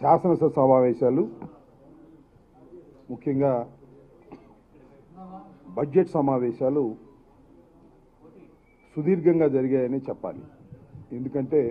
శాసనసభ సమావేశాలు ముఖ్యంగా బడ్జెట్ సమావేశాలు సుదీర్ఘంగా జరిగాయని చెప్పాలి ఎందుకంటే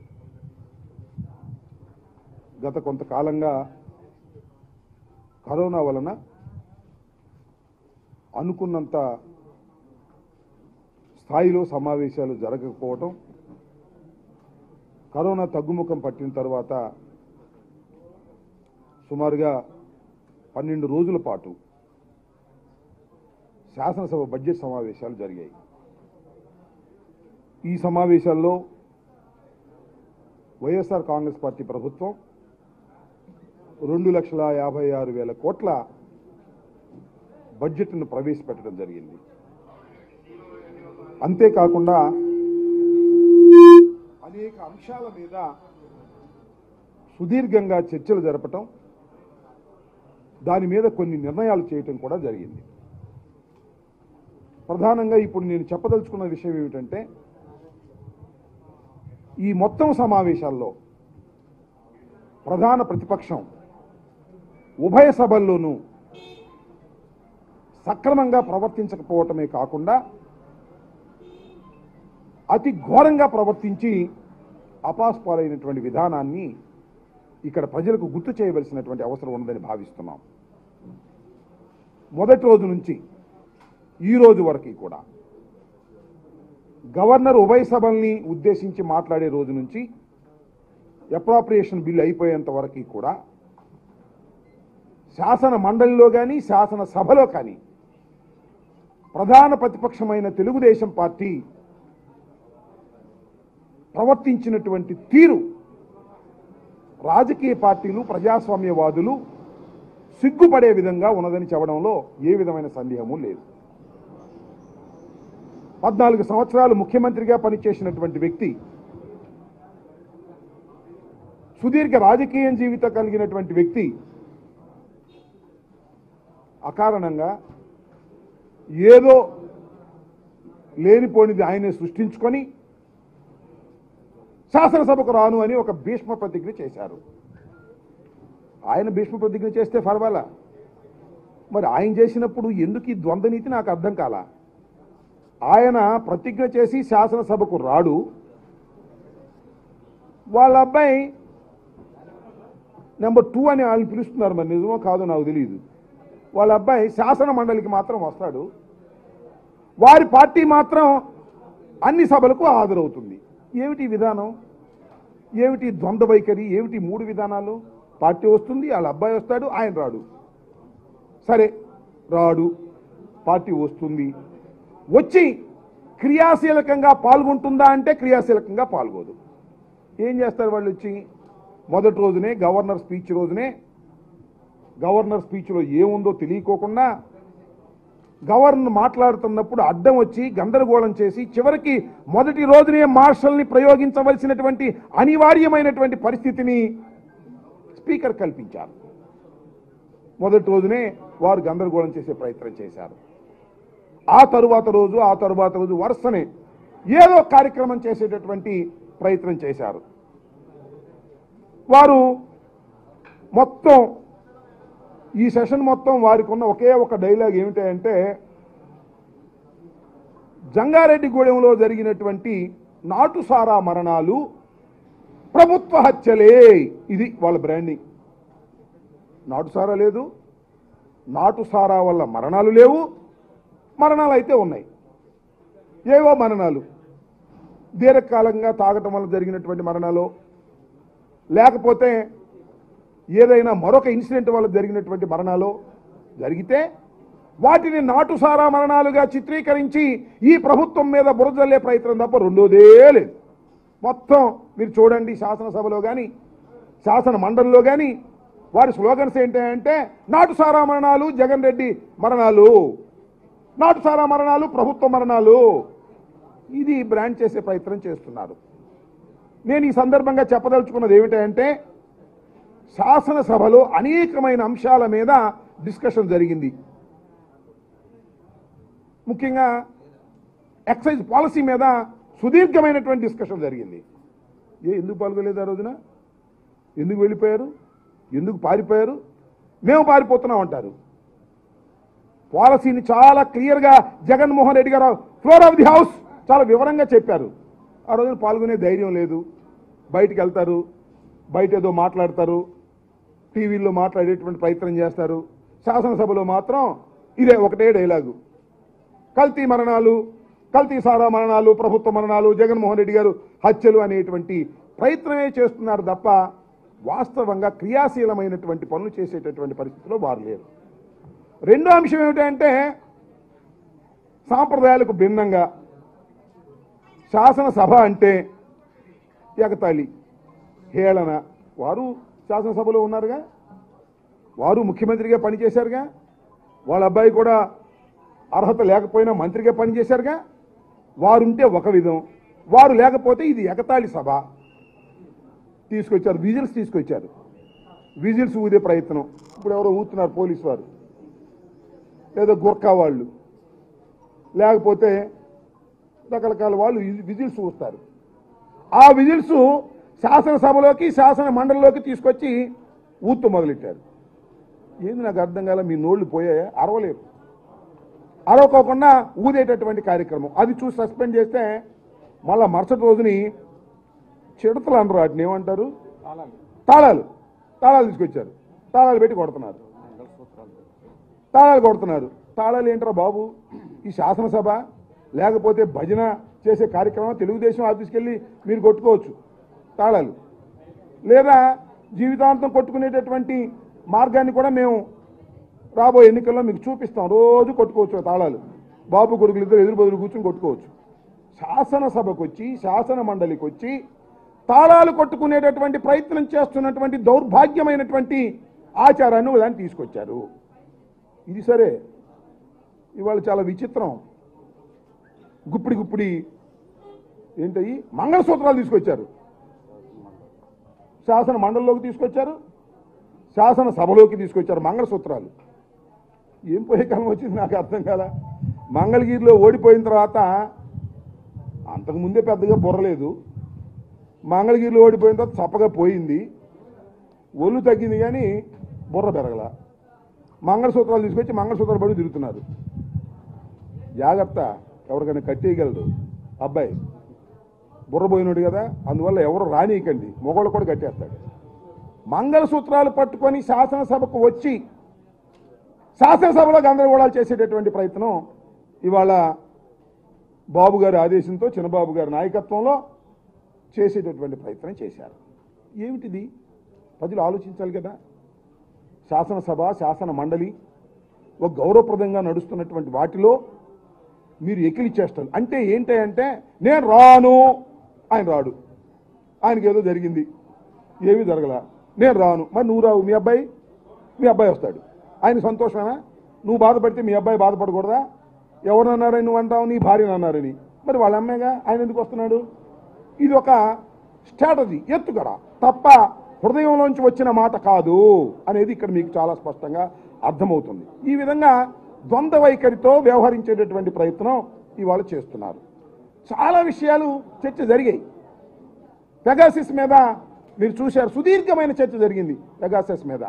గత కొంతకాలంగా కరోనా వలన అనుకున్నంత స్థాయిలో సమావేశాలు జరగకపోవటం కరోనా తగ్గుముఖం పట్టిన తర్వాత సుమారుగా పన్నెండు రోజుల పాటు శాసనసభ బడ్జెట్ సమావేశాలు జరిగాయి ఈ సమావేశాల్లో వైఎస్ఆర్ కాంగ్రెస్ పార్టీ ప్రభుత్వం రెండు లక్షల యాభై ఆరు వేల కోట్ల బడ్జెట్ను ప్రవేశపెట్టడం జరిగింది అంతేకాకుండా అనేక అంశాల మీద సుదీర్ఘంగా చర్చలు జరపటం దాని మీద కొన్ని నిర్ణయాలు చేయటం కూడా జరిగింది ప్రధానంగా ఇప్పుడు నేను చెప్పదలుచుకున్న విషయం ఏమిటంటే ఈ మొత్తం సమావేశాల్లో ప్రధాన ప్రతిపక్షం ఉభయ సభల్లోనూ సక్రమంగా ప్రవర్తించకపోవటమే కాకుండా అతి ఘోరంగా ప్రవర్తించి అపాస్పాలైనటువంటి విధానాన్ని ఇక్కడ ప్రజలకు గుర్తు చేయవలసినటువంటి అవసరం ఉన్నదని భావిస్తున్నాం మొదటి రోజు నుంచి ఈ రోజు వరకు కూడా గవర్నర్ ఉభయ సభల్ని ఉద్దేశించి మాట్లాడే రోజు నుంచి అప్రాప్రియేషన్ బిల్ అయిపోయేంత వరకు కూడా శాసన మండలిలో కానీ శాసన సభలో కానీ ప్రధాన ప్రతిపక్షమైన తెలుగుదేశం పార్టీ ప్రవర్తించినటువంటి తీరు రాజకీయ పార్టీలు ప్రజాస్వామ్యవాదులు సిగ్గుపడే విధంగా ఉన్నదని చెప్పడంలో ఏ విధమైన సందేహము లేదు పద్నాలుగు సంవత్సరాలు ముఖ్యమంత్రిగా పనిచేసినటువంటి వ్యక్తి సుదీర్ఘ రాజకీయ జీవితం కలిగినటువంటి వ్యక్తి అకారణంగా ఏదో లేనిపోనిది ఆయనే సృష్టించుకొని శాసనసభకు రాను అని ఒక భీష్మ ప్రతిజ్ఞ చేశారు ఆయన భీష్మ ప్రతిజ్ఞ చేస్తే పర్వాలా మరి ఆయన చేసినప్పుడు ఎందుకు ఈ ద్వంద్వ నీతి నాకు అర్థం కాలా ఆయన ప్రతిజ్ఞ చేసి శాసనసభకు రాడు వాళ్ళ అబ్బాయి నెంబర్ టూ అని వాళ్ళు పిలుస్తున్నారు మరి నిజమో కాదో నాకు తెలియదు వాళ్ళ అబ్బాయి శాసన మండలికి మాత్రం వస్తాడు వారి పార్టీ మాత్రం అన్ని సభలకు హాజరవుతుంది ఏమిటి ఈ విధానం ఏమిటి ఈ ద్వంద్వ వైఖరి ఏమిటి ఈ మూడు విధానాలు పార్టీ వస్తుంది వాళ్ళ అబ్బాయి వస్తాడు ఆయన రాడు సరే రాడు పార్టీ వస్తుంది వచ్చి క్రియాశీలకంగా పాల్గొంటుందా అంటే క్రియాశీలకంగా పాల్గొదు ఏం చేస్తారు వాళ్ళు వచ్చి మొదటి రోజునే గవర్నర్ స్పీచ్ రోజునే గవర్నర్ స్పీచ్లో ఏముందో తెలియకోకుండా గవర్నర్ మాట్లాడుతున్నప్పుడు అడ్డం వచ్చి గందరగోళం చేసి చివరికి మొదటి రోజునే మార్షల్ని ప్రయోగించవలసినటువంటి అనివార్యమైనటువంటి పరిస్థితిని స్పీకర్ కల్పించారు మొదటి రోజునే వారు గందరగోళం చేసే ప్రయత్నం చేశారు ఆ తరువాత రోజు ఆ తరువాత రోజు వరుసనే ఏదో కార్యక్రమం చేసేటటువంటి ప్రయత్నం చేశారు వారు మొత్తం ఈ సెషన్ మొత్తం వారికి ఉన్న ఒకే ఒక డైలాగ్ ఏమిటంటే జంగారెడ్డిగూడెంలో జరిగినటువంటి నాటుసారా మరణాలు ప్రభుత్వ హత్యలే ఇది వాళ్ళ బ్రాండింగ్ నాటుసారా లేదు నాటుసారా వల్ల మరణాలు లేవు మరణాలు అయితే ఉన్నాయి ఏవో మరణాలు దీర్ఘకాలంగా తాగటం వల్ల జరిగినటువంటి మరణాలు లేకపోతే ఏదైనా మరొక ఇన్సిడెంట్ వల్ల జరిగినటువంటి మరణాలు జరిగితే వాటిని నాటుసారా మరణాలుగా చిత్రీకరించి ఈ ప్రభుత్వం మీద బురదల్లే ప్రయత్నం తప్ప రెండోదే లేదు మొత్తం మీరు చూడండి శాసనసభలో కానీ శాసన మండలిలో కానీ వారి స్లోగన్స్ ఏంటంటే నాటుసారా మరణాలు జగన్ రెడ్డి మరణాలు నాటుసారా మరణాలు ప్రభుత్వ మరణాలు ఇది బ్రాండ్ చేసే ప్రయత్నం చేస్తున్నారు నేను ఈ సందర్భంగా చెప్పదలుచుకున్నది ఏమిటంటే శాసనసభలో అనేకమైన అంశాల మీద డిస్కషన్ జరిగింది ముఖ్యంగా ఎక్సైజ్ పాలసీ మీద సుదీర్ఘమైనటువంటి డిస్కషన్ జరిగింది ఏ ఎందుకు పాల్గొలేదు ఆ రోజున ఎందుకు వెళ్ళిపోయారు ఎందుకు పారిపోయారు మేము పారిపోతున్నాం అంటారు పాలసీని చాలా క్లియర్గా జగన్మోహన్ రెడ్డి గారు ఫ్లోర్ ఆఫ్ ది హౌస్ చాలా వివరంగా చెప్పారు ఆ రోజున పాల్గొనే ధైర్యం లేదు బయటికి వెళ్తారు బయట ఏదో మాట్లాడతారు టీవీల్లో మాట్లాడేటువంటి ప్రయత్నం చేస్తారు శాసనసభలో మాత్రం ఇదే ఒకటే డైలాగు కల్తీ మరణాలు కల్తీ సారా మరణాలు ప్రభుత్వ మరణాలు జగన్మోహన్ రెడ్డి గారు హత్యలు అనేటువంటి ప్రయత్నమే చేస్తున్నారు తప్ప వాస్తవంగా క్రియాశీలమైనటువంటి పనులు చేసేటటువంటి పరిస్థితిలో వారు లేరు రెండో అంశం ఏమిటంటే సాంప్రదాయాలకు భిన్నంగా శాసనసభ అంటే ఎగతాళి హేళన వారు శాసనసభలో ఉన్నారుగా వారు ముఖ్యమంత్రిగా పనిచేశారుగా వాళ్ళ అబ్బాయి కూడా అర్హత లేకపోయినా మంత్రిగా పనిచేశారుగా వారుంటే ఒక విధం వారు లేకపోతే ఇది ఎగతాళి సభ తీసుకొచ్చారు విజిల్స్ తీసుకొచ్చారు విజిల్స్ ఊదే ప్రయత్నం ఇప్పుడు ఎవరో ఊతున్నారు పోలీసు వారు లేదా గుర్కా వాళ్ళు లేకపోతే రకరకాల వాళ్ళు విజిల్స్ ఊస్తారు ఆ విజిల్స్ శాసనసభలోకి శాసన మండలిలోకి తీసుకొచ్చి ఊత్తు మొదలెట్టారు ఏంది నాకు అర్థం కాల మీ నోళ్ళు పోయాయా అరవలేరు అరవకోకుండా ఊదేటటువంటి కార్యక్రమం అది చూసి సస్పెండ్ చేస్తే మళ్ళా మరుసటి రోజుని చిడతలు అనరు వాటిని ఏమంటారు తాళాలు తాళాలు తీసుకొచ్చారు తాళాలు పెట్టి కొడుతున్నారు తాళాలు కొడుతున్నారు తాళాలు ఏంట్రా బాబు ఈ శాసనసభ లేకపోతే భజన చేసే కార్యక్రమం తెలుగుదేశం ఆఫీస్కి వెళ్ళి మీరు కొట్టుకోవచ్చు తాళాలు లేదా జీవితాంతం కొట్టుకునేటటువంటి మార్గాన్ని కూడా మేము రాబోయే ఎన్నికల్లో మీకు చూపిస్తాం రోజు కొట్టుకోవచ్చు ఆ తాళాలు బాబు కొడుకులు ఇద్దరు ఎదురు బదులు కూర్చొని కొట్టుకోవచ్చు శాసనసభకు వచ్చి శాసన మండలికి వచ్చి తాళాలు కొట్టుకునేటటువంటి ప్రయత్నం చేస్తున్నటువంటి దౌర్భాగ్యమైనటువంటి ఆచారాన్ని దాన్ని తీసుకొచ్చారు ఇది సరే ఇవాళ చాలా విచిత్రం గుప్పిడి గుప్పిడి ఏంటయి మంగళసూత్రాలు తీసుకొచ్చారు శాసన మండలిలోకి తీసుకొచ్చారు శాసన సభలోకి తీసుకొచ్చారు మంగళసూత్రాలు ఏం పోయే కాలం వచ్చింది నాకు అర్థం కాల మంగళగిరిలో ఓడిపోయిన తర్వాత అంతకుముందే పెద్దగా బుర్రలేదు మంగళగిరిలో ఓడిపోయిన తర్వాత చప్పగా పోయింది ఒళ్ళు తగ్గింది కానీ బుర్ర పెరగల మంగళసూత్రాలు తీసుకొచ్చి మంగళసూత్రాలు పడి తిరుగుతున్నారు జాగ్రత్త ఎవరికైనా కట్టేయగలడు అబ్బాయి బుర్ర పోయినాడు కదా అందువల్ల ఎవరు రానీయకండి మొగోళ్ళు కూడా కట్టేస్తాడు మంగళసూత్రాలు పట్టుకొని శాసనసభకు వచ్చి శాసనసభలో గందరగోళాలు చేసేటటువంటి ప్రయత్నం ఇవాళ బాబు గారి ఆదేశంతో చిన్నబాబు గారి నాయకత్వంలో చేసేటటువంటి ప్రయత్నం చేశారు ఏమిటిది ప్రజలు ఆలోచించాలి కదా శాసనసభ శాసన మండలి ఒక గౌరవప్రదంగా నడుస్తున్నటువంటి వాటిలో మీరు ఎకిలి చేస్తారు అంటే ఏంటి అంటే నేను రాను ఆయన రాడు ఆయనకి ఏదో జరిగింది ఏమీ జరగల నేను రాను మరి నువ్వు రావు మీ అబ్బాయి మీ అబ్బాయి వస్తాడు ఆయన సంతోషమేనా నువ్వు బాధపడితే మీ అబ్బాయి బాధపడకూడదా ఎవరన్నారని నువ్వు అంటావు నీ భార్యను అన్నారని మరి వాళ్ళ అమ్మాయిగా ఆయన ఎందుకు వస్తున్నాడు ఇది ఒక స్ట్రాటజీ ఎత్తుగడ తప్ప హృదయంలోంచి వచ్చిన మాట కాదు అనేది ఇక్కడ మీకు చాలా స్పష్టంగా అర్థమవుతుంది ఈ విధంగా ద్వంద్వ వైఖరితో వ్యవహరించేటటువంటి ప్రయత్నం ఇవాళ చేస్తున్నారు చాలా విషయాలు చర్చ జరిగాయి పెగాసిస్ మీద మీరు చూశారు సుదీర్ఘమైన చర్చ జరిగింది పెగాసిస్ మీద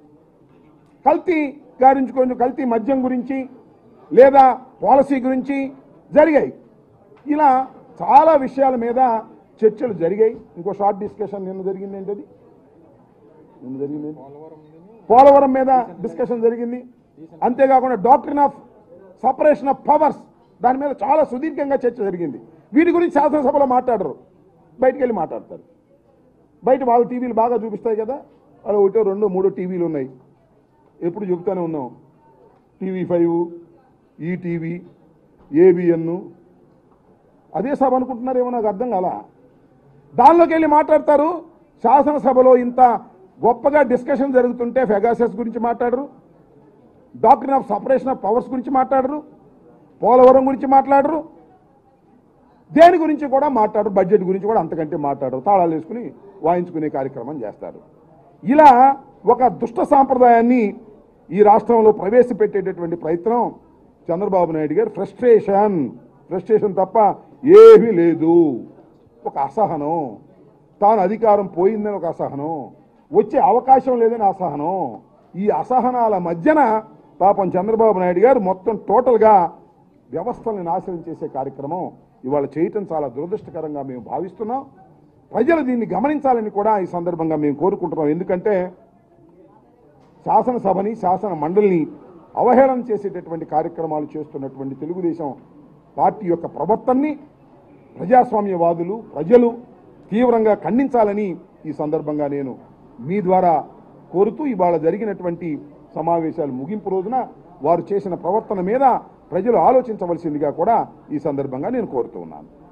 కల్తీ గారించి కొంచెం కల్తీ మద్యం గురించి లేదా పాలసీ గురించి జరిగాయి ఇలా చాలా విషయాల మీద చర్చలు జరిగాయి ఇంకో షార్ట్ డిస్కషన్ నిన్న జరిగింది ఏంటది నిన్న జరిగింది ఏంటి? పోలవరం మీద డిస్కషన్ జరిగింది అంతేకాకుండా doctrine of separation of powers దాని మీద చాలా సుదీర్ఘంగా చర్చ జరిగింది వీటి గురించి శాసనసభలో మాట్లాడరు బయటికి వెళ్ళి మాట్లాడతారు బయట వాళ్ళ టీవీలు బాగా చూపిస్తాయి కదా అలా ఒకటో రెండో మూడో టీవీలు ఉన్నాయి ఎప్పుడు చెబుతానే ఉన్నాం టీవీ ఫైవ్ ఈటీవీ ఏబిఎన్ అదే సభ అనుకుంటున్నారేమో నాకు అర్థం కాల దానిలోకి వెళ్ళి మాట్లాడతారు శాసనసభలో ఇంత గొప్పగా డిస్కషన్ జరుగుతుంటే ఫెగాసెస్ గురించి మాట్లాడరు doctor of separation of powers గురించి మాట్లాడరు పోలవరం గురించి మాట్లాడరు దేని గురించి కూడా మాట్లాడరు బడ్జెట్ గురించి కూడా అంతకంటే మాట్లాడరు తాళాలు వేసుకుని వాయించుకునే కార్యక్రమం చేస్తారు ఇలా ఒక దుష్ట సాంప్రదాయాన్ని ఈ రాష్ట్రంలో ప్రవేశపెట్టేటటువంటి ప్రయత్నం చంద్రబాబు నాయుడు గారు ఫ్రస్ట్రేషన్ ఫ్రస్ట్రేషన్ తప్ప ఏమీ లేదు ఒక అసహనం తాను అధికారం పోయిందని ఒక అసహనం వచ్చే అవకాశం లేదని అసహనం ఈ అసహనాల మధ్యన పాపం చంద్రబాబు నాయుడు గారు మొత్తం టోటల్గా వ్యవస్థల్ని నాశనం చేసే కార్యక్రమం ఇవాళ చేయటం చాలా దురదృష్టకరంగా మేము భావిస్తున్నాం ప్రజలు దీన్ని గమనించాలని కూడా ఈ సందర్భంగా మేము కోరుకుంటున్నాం ఎందుకంటే శాసనసభని శాసన మండలిని అవహేళన చేసేటటువంటి కార్యక్రమాలు చేస్తున్నటువంటి తెలుగుదేశం పార్టీ యొక్క ప్రవర్తనని ప్రజాస్వామ్యవాదులు ప్రజలు తీవ్రంగా ఖండించాలని ఈ సందర్భంగా నేను మీ ద్వారా కోరుతూ ఇవాళ జరిగినటువంటి సమావేశాలు ముగింపు రోజున వారు చేసిన ప్రవర్తన మీద ప్రజలు ఆలోచించవలసిందిగా కూడా ఈ సందర్భంగా నేను కోరుతూ ఉన్నాను